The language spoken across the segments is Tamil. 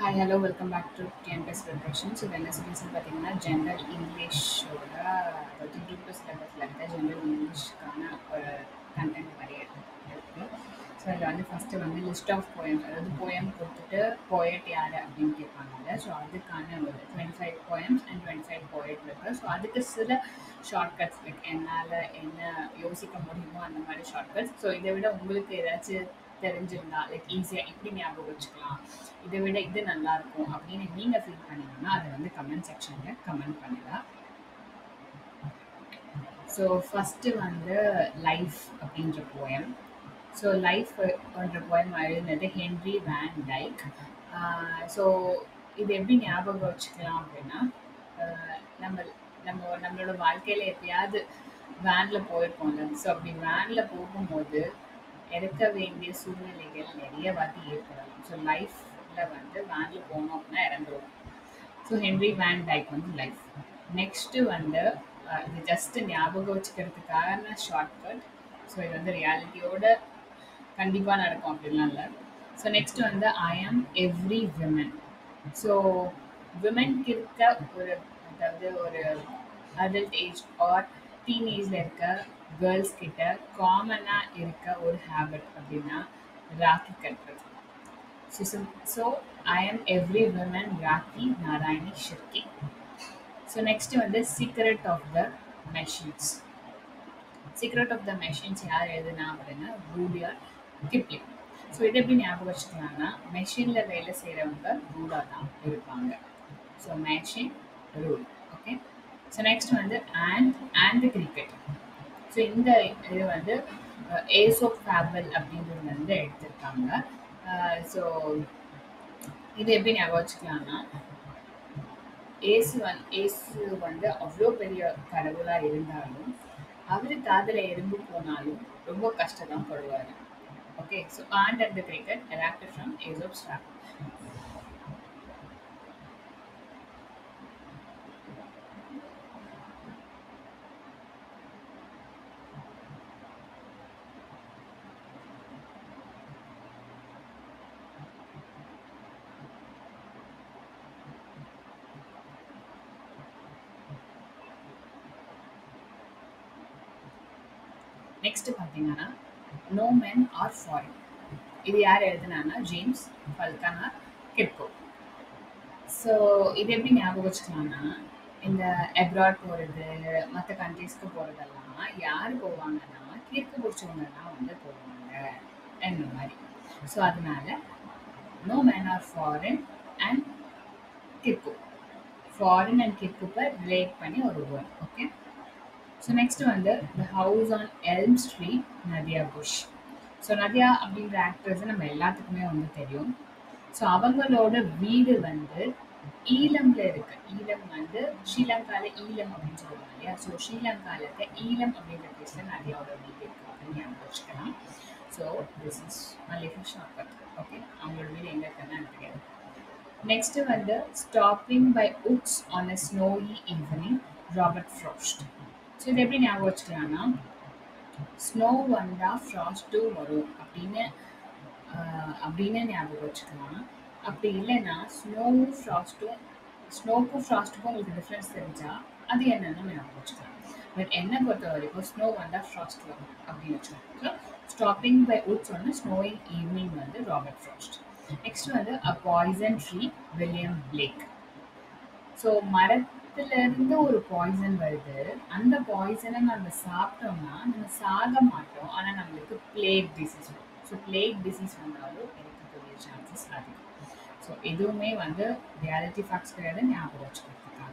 hi hello welcome back to TNPS preparation so என்ன சொல்லிச்சு பார்த்தீங்கன்னா ஜென்ரல் இங்கிலீஷோட அதாவது குரூப் டூ சிலபஸில் இருக்க ஜென்ரல் இங்கிலீஷ்க்கான ஒரு கண்டென்ட் மாதிரி இருக்குது ஸோ அதில் வந்து ஃபஸ்ட்டு வந்து லிஸ்ட் ஆஃப் போயம்ஸ் அதாவது போயம் கொடுத்துட்டு போயட் யார் அப்படின்னு கேட்பாங்கல்ல ஸோ அதுக்கான ஒரு twenty five poems and twenty five poet இருக்குது ஸோ அதுக்கு சில ஷார்ட்கட்ஸ் லைக் என்னால் என்ன யோசிக்க முடியுமோ அந்த மாதிரி ஷார்ட்கட்ஸ் ஸோ இதை விட உங்களுக்கு ஏதாச்சும் தெரிஞ்சிருந்தா லைக் ஈஸியாக இப்படி ஞாபகம் வச்சுக்கலாம் இதை விட இது நல்லா இருக்கும் அப்படின்னு நீங்கள் ஃபீல் பண்ணீங்கன்னா அதை வந்து கமெண்ட் செக்ஷனில் கமெண்ட் பண்ணலாம் ஸோ ஃபஸ்ட்டு வந்து லைஃப் அப்படின்ற போயம் ஸோ லைஃப் என்ற போயம் எழுதினது ஹென்ரி வேன் டைக் ஸோ இது எப்படி ஞாபகம் வச்சுக்கலாம் அப்படின்னா ஆஹ் நம்ம நம்ம நம்மளோட வாழ்க்கையில் எப்பயாவது வேனில் போயிருப்போம்ல ஸோ அப்படி வேனில் போகும்போது இறக்க வேண்டிய சூழ்நிலைகள் நிறைய வாட்டி ஏற்படலாம் ஸோ லைஃப்பில் வந்து வேனில் போனோம் அப்படின்னா இறந்துருவோம் ஸோ ஹென்ரி வேன் டைக் வந்து லைஃப் நெக்ஸ்ட்டு வந்து அஹ், இது ஜஸ்ட் ஞாபகம் வச்சுக்கிறதுக்கான ஷார்ட்கட் ஸோ இது வந்து ரியாலிட்டியோட கண்டிப்பாக நடக்கும் அப்படிலாம் இல்லை ஸோ நெக்ஸ்ட் வந்து ஐ ஆம் எவ்ரி விமன் ஸோ விமன்க்கு இருக்க ஒரு அதாவது ஒரு அடல்ட் ஏஜ் ஆர் டீனேஜில் இருக்க கேர்ள்ஸ் கிட்ட காமனாக இருக்க ஒரு ஹேபிட் அப்படின்னா ராக்கி கட்டுறது so so I am every women Rakhi Narayani Shirke so next வந்து secret of the machines secret of the machines யார் எழுதுனா அப்படின்னா ரூடியார் கிப்ளிங் ஸோ இதை எப்படி ஞாபகம் வச்சுக்கலாம்னா மெஷினில் வேலை செய்கிறவங்க ரூடாக தான் இருப்பாங்க so machine rule okay so next வந்து அண்ட் அண்ட் கிரிக்கெட் ஸோ இந்த இது வந்து ஏசோப் ஃபேபல் அப்படின்றது வந்து எடுத்திருக்காங்க ஸோ இது எப்படி ஞாபகம் வச்சுக்கலாம்னா ஏசு வந் ஏசு வந்து அவ்வளோ பெரிய கடவுளாக இருந்தாலும் அவர் காதில் எறும்பு போனாலும் ரொம்ப கஷ்டம் தான் படுவார் okay so ant and cricket adapted from Aesop stop next பார்த்தீங்கன்னா நோ மென் ஆர் ஃபாரின் இது யார் எழுதுனான்னா ஜேம்ஸ் ஃபல்கனா கிட்கோ ஸோ இது எப்படி ஞாபகம் வச்சுக்கலாம்னா இந்த அப்ராட் போகிறது மற்ற கண்ட்ரீஸ்க்கு போகிறதெல்லாம் யார் போவாங்கன்னா கீர்க்கு பிடிச்சவங்க தான் வந்து போவாங்க அந்த மாதிரி ஸோ அதனால no man are foreign and Kirkup foreign and கிர்குப்பை ரிலேட் பண்ணி ஒரு வேர்ட் ஓகே ஸோ நெக்ஸ்ட் வந்து the house on Elm Street Nadia Bush so Nadhiya அப்படின்ற ஆக்டர்ஸ் நம்ம எல்லாத்துக்குமே வந்து தெரியும் ஸோ அவங்களோட வீடு வந்து ஈழம்ல இருக்கு ஈழம் வந்து ஸ்ரீலங்கால ஈழம் அப்படின்னு சொல்லுவாங்க இல்லையா ஸோ ஸ்ரீலங்கால இருக்க ஈழம் அப்படின்ற பிளேஸ்ல நதியாவோட வீடு இருக்கு அப்படின்னு ஞாபகம் வச்சுக்கலாம் ஸோ திஸ் இஸ் மல்லிஃபு ஷார்ட்கட் ஓகே அவங்களோட வீடு எங்க இருக்குன்னு எனக்கு தெரியாது நெக்ஸ்ட் வந்து stopping by woods on a snowy evening Robert Frost so இது எப்படி ஞாபகம் வச்சுக்கலாம்னா ஸ்னோ வந்தால் ஃப்ராஸ்ட்டும் வரும் அப்படின்னு ஆஹ், அப்படின்னு ஞாபகம் வச்சுக்கலாம் அப்படி இல்லைன்னா ஸ்னோவும் ஃப்ராஸ்ட்டும் ஸ்னோக்கும் ஃப்ராஸ்ட்டுக்கும் உங்களுக்கு டிஃப்ரென்ஸ் தெரிஞ்சால் அது என்னன்னு ஞாபகம் வச்சுக்கலாம் பட் என்னை பொறுத்த வரைக்கும் ஸ்னோ வந்தால் ஃப்ராஸ்ட் வரும் அப்படின்னு வச்சுக்கலாம் ஸோ ஸ்டாப்பிங் பை உட்ஸ் ஒன்று ஸ்னோயிங் ஈவினிங் வந்து ராபர்ட் ஃப்ராஸ்ட் நெக்ஸ்ட் வந்து a poison tree William Blake so மரத்துல இருந்து ஒரு பாய்சன் வருது அந்த பாய்சனை நம்ம சாப்பிட்டோம்னா நம்ம சாக மாட்டோம் ஆனால் நம்மளுக்கு பிளேக் டிசீஸ் வரும் ஸோ பிளேக் டிசீஸ் வந்தாலும் இருக்கக்கூடிய சான்சஸ் அதிகம் ஸோ எதுவுமே வந்து ரியாலிட்டி ஃபேக்ட்ஸ் கிடையாது ஞாபகம் வச்சுக்கிறதுக்காக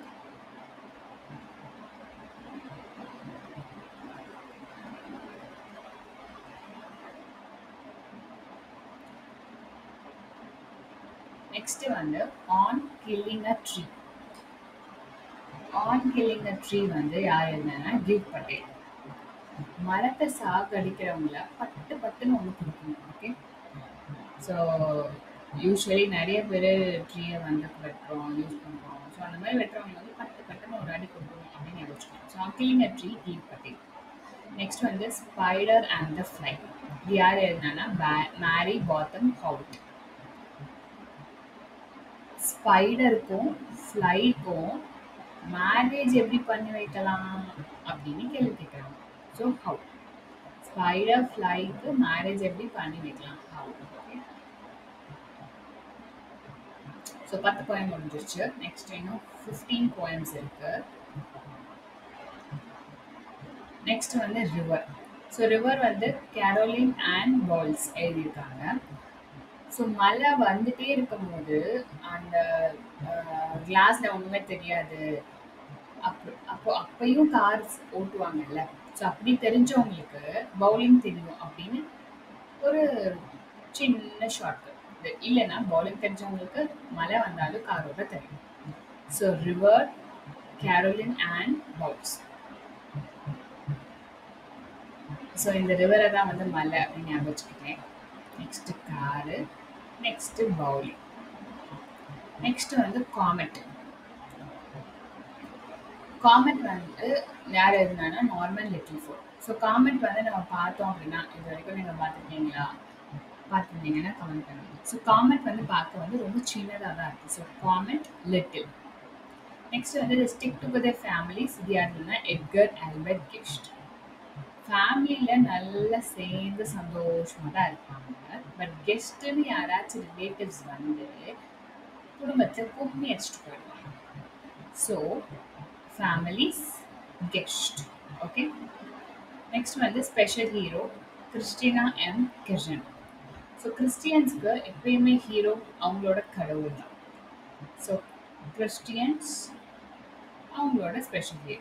நெக்ஸ்ட் வந்து on killing a tree on killing a tree வந்து யார் என்னன்னா கிவ் பட்டேல் மரத்தை சாகடிக்கிறவங்கள பட்டு பட்டுன்னு ஒன்று கொடுக்கணும் ஓகே ஸோ யூஸ்வலி நிறைய பேர் ட்ரீயை வந்து வெட்டுறோம் யூஸ் பண்ணுறோம் ஸோ அந்த மாதிரி வெட்டுறவங்க வந்து பட்டு பட்டுன்னு ஒரு அடி கொடுக்கணும் அப்படின்னு யோசிச்சுக்கணும் so killing a tree Gieve Patel next வந்து ஸ்பைடர் அண்ட் த ஃப்ளை இது யார் எழுதுனா மேரி பாத்தம் ஹவுட் ஸ்பைடருக்கும் ஃப்ளைக்கும் மேரேஜ் எப்படி பண்ணி வைக்கலாம் அப்படின்னு கேள்வி கேட்குறாங்க ஸோ ஹவு ஸ்பைடர் ஃப்ளைக்கு மேரேஜ் எப்படி பண்ணி வைக்கலாம் ஹவு ஓகே ஸோ பத்து போயம் முடிஞ்சிருச்சு நெக்ஸ்ட் இன்னும் ஃபிஃப்டீன் போயம்ஸ் இருக்கு நெக்ஸ்ட் வந்து ரிவர் ஸோ ரிவர் வந்து கேரோலின் அண்ட் பால்ஸ் எழுதியிருக்காங்க ஸோ மழை வந்துட்டே இருக்கும்போது அந்த கிளாஸில் ஒன்றுமே தெரியாது அப்போ அப்போ அப்பையும் கார்ஸ் ஓட்டுவாங்கல்ல ஸோ அப்படி தெரிஞ்சவங்களுக்கு பவுலிங் தெரியும் அப்படின்னு ஒரு சின்ன ஷார்ட் இது இல்லைன்னா பவுலிங் தெரிஞ்சவங்களுக்கு மழை வந்தாலும் கார் ஓட்ட தெரியும் so river Caroline Ann Bowles so இந்த ரிவரை தான் வந்து மலை அப்படின்னு ஞாபகம் வச்சுக்கிட்டேன் next car next bowling next வந்து காமெட் காமெட் வந்து யார் எழுதுனானா Norman Littleford so comet வந்து நம்ம பார்த்தோம் அப்படின்னா இது வரைக்கும் நீங்கள் பார்த்துருக்கீங்களா பார்த்துருந்தீங்கன்னா கமெண்ட் பண்ணுங்க ஸோ காமெட் வந்து பார்க்க வந்து ரொம்ப சின்னதாக தான் இருக்குது ஸோ காமெட் லிட்டில் நெக்ஸ்ட் வந்து ஸ்டிக் டுகெதர் ஃபேமிலிஸ் இது யாருன்னா எட்கர் ஆல்பர்ட் கிஷ்ட் ஃபேமிலியில் நல்லா சேர்ந்து சந்தோஷமாக தான் இருப்பாங்க பட் கெஸ்ட்டுன்னு யாராச்சும் ரிலேட்டிவ்ஸ் வந்து குடும்பத்தை கூட்டணி அடிச்சுட்டு போயிடுவாங்க so families guest okay next வந்து special hero Christina M Krishnan so கிறிஸ்டியன்ஸ்க்கு எப்பயுமே ஹீரோ அவங்களோட கடவுள் தான் ஸோ கிறிஸ்டியன்ஸ் அவங்களோட ஸ்பெஷல் ஹீரோ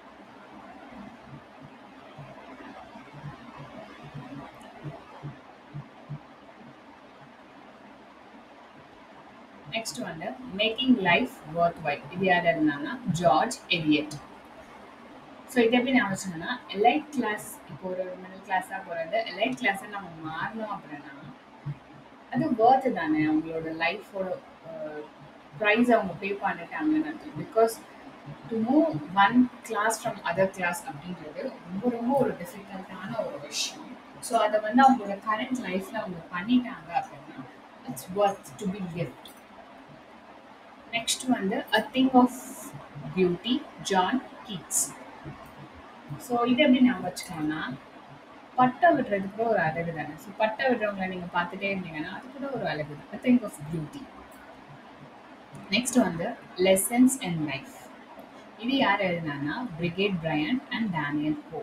நெக்ஸ்ட் வந்து மேக்கிங் லைஃப் ஒர்த் வைட் இது யார் இருந்தாங்கன்னா ஜார்ஜ் எலியட் ஸோ இது எப்படி நான் வச்சுக்கோன்னா எலைட் கிளாஸ் இப்போ ஒரு மிடில் கிளாஸாக போகிறது எலைட் கிளாஸை நம்ம மாறணும் அப்படின்னா அது ஒர்த்து தானே அவங்களோட லைஃபோட ப்ரைஸ் அவங்க பே பண்ணிட்டாங்கன்னு அர்த்தம் because to move one class from other class அப்படின்றது ரொம்ப ரொம்ப ஒரு டிஃபிகல்ட்டான ஒரு விஷயம் ஸோ அதை வந்து அவங்களோட கரண்ட் லைஃப்பில் அவங்க பண்ணிட்டாங்க அப்படின்னா it's worth to be gift next வந்து a thing of beauty John Keats so இது எப்படி ஞாபகம் வச்சுக்கோன்னா பட்டை விடுறது கூட ஒரு அழகு தானே ஸோ பட்டை விடுறவங்களை நீங்கள் பார்த்துட்டே இருந்தீங்கன்னா அது கூட ஒரு அழகு தான் a thing of beauty next வந்து லெசன்ஸ் அண்ட் லைஃப் இது யார் எழுதினாங்கன்னா Brigette Bryant and Daniel Ho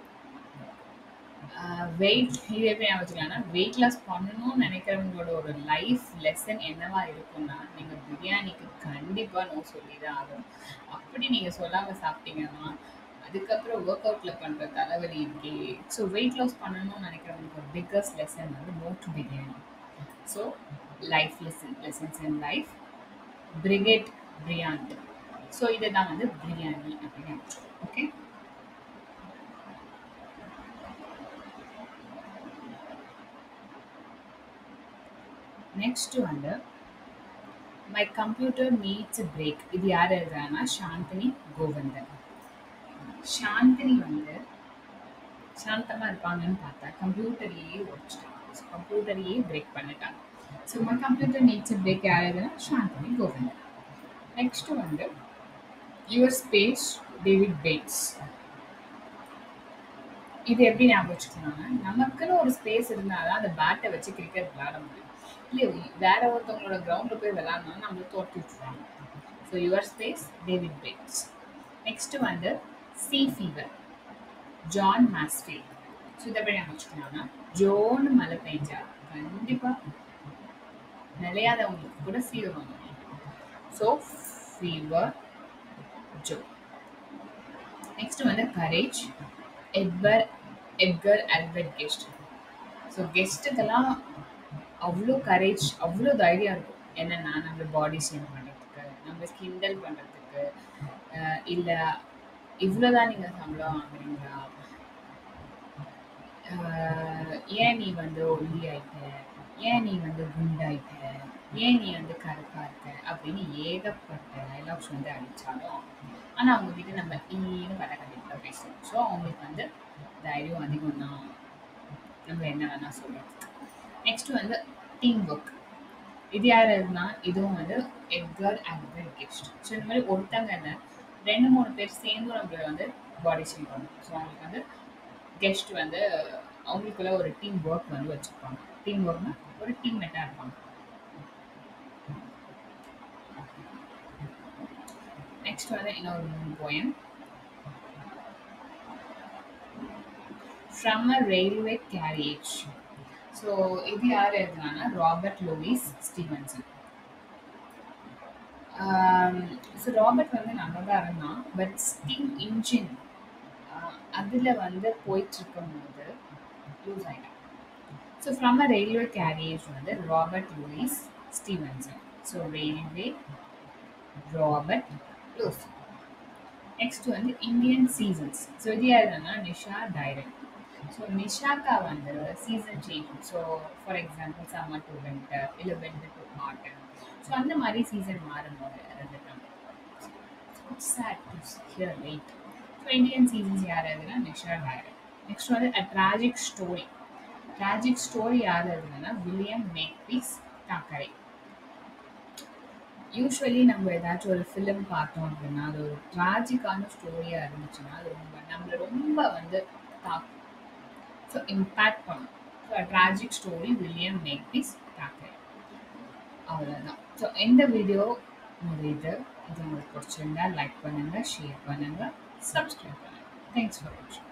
wait இது எப்படி ஞாபகம் வச்சுக்கலாம்னா வெயிட் லாஸ் பண்ணணும்னு நினைக்கிறவங்களோட ஒரு லைஃப் லெசன் என்னவா இருக்கும்னா நீங்கள் பிரியாணிக்கு கண்டிப்பாக நோ சொல்லி தான் ஆகும் அப்படி நீங்கள் சொல்லாமல் சாப்பிட்டீங்கன்னா அதுக்கப்புறம் ஒர்க் அவுட்டில் பண்ணுற தலைவலி இருக்கே ஸோ வெயிட் லாஸ் பண்ணணும்னு நினைக்கிறவங்களுக்கு ஒரு பிக்கஸ்ட் லெசன் வந்து no to biryani so life lesson lessons in life Brigette Bryant so இதை தான் வந்து பிரியாணி அப்படின்னு ஓகே நெக்ஸ்ட் வந்து மை கம்ப்யூட்டர் நீட்ஸ் பிரேக் இது யார் எழுதுறாங்கன்னா சாந்தினி கோவிந்தன் சாந்தினி வந்து சாந்தமாக இருப்பாங்கன்னு பார்த்தா கம்ப்யூட்டரையே உடச்சிட்டாங்க ஸோ கம்ப்யூட்டரையே பிரேக் பண்ணிட்டாங்க so my computer needs break யார் எழுதுனா சாந்தினி கோவிந்தன் நெக்ஸ்ட் வந்து யுவர் ஸ்பேஸ் டேவிட் பேட்ஸ் இது எப்படி ஞாபகம் வச்சுக்கலாம்னா நமக்குன்னு ஒரு ஸ்பேஸ் இருந்தால் தான் அந்த பேட்டை வச்சு கிரிக்கெட் விளையாட முடியும் இல்லை வேற ஒருத்தவங்களோட கிரவுண்டில் போய் விளாட்னா நம்மளை தோற்று விட்டுருவாங்க so your space David Bates next வந்து sea fever John Masefield so இதை எப்படி ஞாபகம் வச்சுக்கலாம்னா ஜோன்னு மழை பெஞ்சா கண்டிப்பாக நிலையாதவங்களுக்கு கூட ஃபீவர் வந்துடும் ஸோ ஃபீவர் ஜோ நெக்ஸ்ட் வந்து courage Edward Edgar Albert Guest so கெஸ்ட்டுக்கெல்லாம் அவ்வளோ கரேஜ் அவ்வளோ தைரியம் இருக்கும் என்னென்னா நம்ம பாடி ஷேம் பண்ணுறதுக்கு நம்ம கிண்டல் பண்ணுறதுக்கு இல்லை இவ்வளோ தான் நீங்கள் சம்பளம் வாங்குறீங்களா ஏன் நீ வந்து ஒல்லி ஆயிட்ட ஏன் நீ வந்து குண்டாயிட்ட ஏன் நீ வந்து கருப்பா இருக்க அப்படின்னு ஏகப்பட்ட டைலாக்ஸ் வந்து அடித்தாலும் ஆனால் அவங்க கிட்ட நம்ம ஈன்னு வர கண்டிப்பாக பேசுவோம் ஸோ அவங்களுக்கு வந்து தைரியம் அதிகம் தான் நம்ம என்ன வேணால் சொல்கிறோம் நெக்ஸ்ட் வந்து டீம் ஒர்க் இது யார் எழுதுனா இதுவும் வந்து எட்கர் ஆல்பர்ட் கெஸ்ட் ஸோ இந்த மாதிரி ஒருத்தங்க இல்லை ரெண்டு மூணு பேர் சேர்ந்து நம்மள வந்து பாடி ஷேப் பண்ணும் ஸோ அவங்களுக்கு வந்து கெஸ்ட் வந்து அவங்களுக்குள்ள ஒரு டீம் ஒர்க் வந்து வச்சுருப்பாங்க டீம் ஒர்க்னா ஒரு டீம் மெட்டாக இருப்பாங்க நெக்ஸ்ட் வந்து இன்னொரு மூணு poem from a railway carriage so இது யார் எழுதுனாங்கன்னா Robert Louis Stevenson so Robert வந்து நல்லா தான் இருந்தான் பட் ஸ்டீம் இன்ஜின் அதில் வந்து போயிட்டு இருக்கும்போது லூஸ் ஆகிட்டான் so from a railway carriage வந்து Robert Louis Stevenson so railway Robert loose next வந்து இந்தியன் சீசன்ஸ் ஸோ இது யாருன்னா நிஷா டைரன் ஸோ நிஷாக்கா வந்து season change so for example summer to winter இல்லை வின்டர் டு ஆட்டம் ஸோ அந்த மாதிரி சீசன் மாறும்போது இருந்துட்டாங்க sad to hear wait so Indian seasons யார் எதுனா நிஷா டைரன் நெக்ஸ்ட் வந்து a tragic story tragic story யார் எதுனா வில்லியம் மேக்பீஸ் டாக்கரை யூஸ்வலி நம்ம ஏதாச்சும் ஒரு ஃபிலிம் பார்த்தோம் அப்படின்னா அது ஒரு ட்ராஜிக்கான ஸ்டோரியாக இருந்துச்சுன்னா அது ரொம்ப நம்மளை ரொம்ப வந்து தாக்கும் ஸோ இம்பேக்ட் பண்ணும் so tragic story William Makepeace டாக்கரை அவ்வளோதான் ஸோ இந்த வீடியோ முடியுது இது உங்களுக்கு பிடிச்சிருந்தா லைக் பண்ணுங்கள் ஷேர் பண்ணுங்கள் சப்ஸ்கிரைப் பண்ணுங்கள் தேங்க்ஸ் ஃபார் வாட்சிங்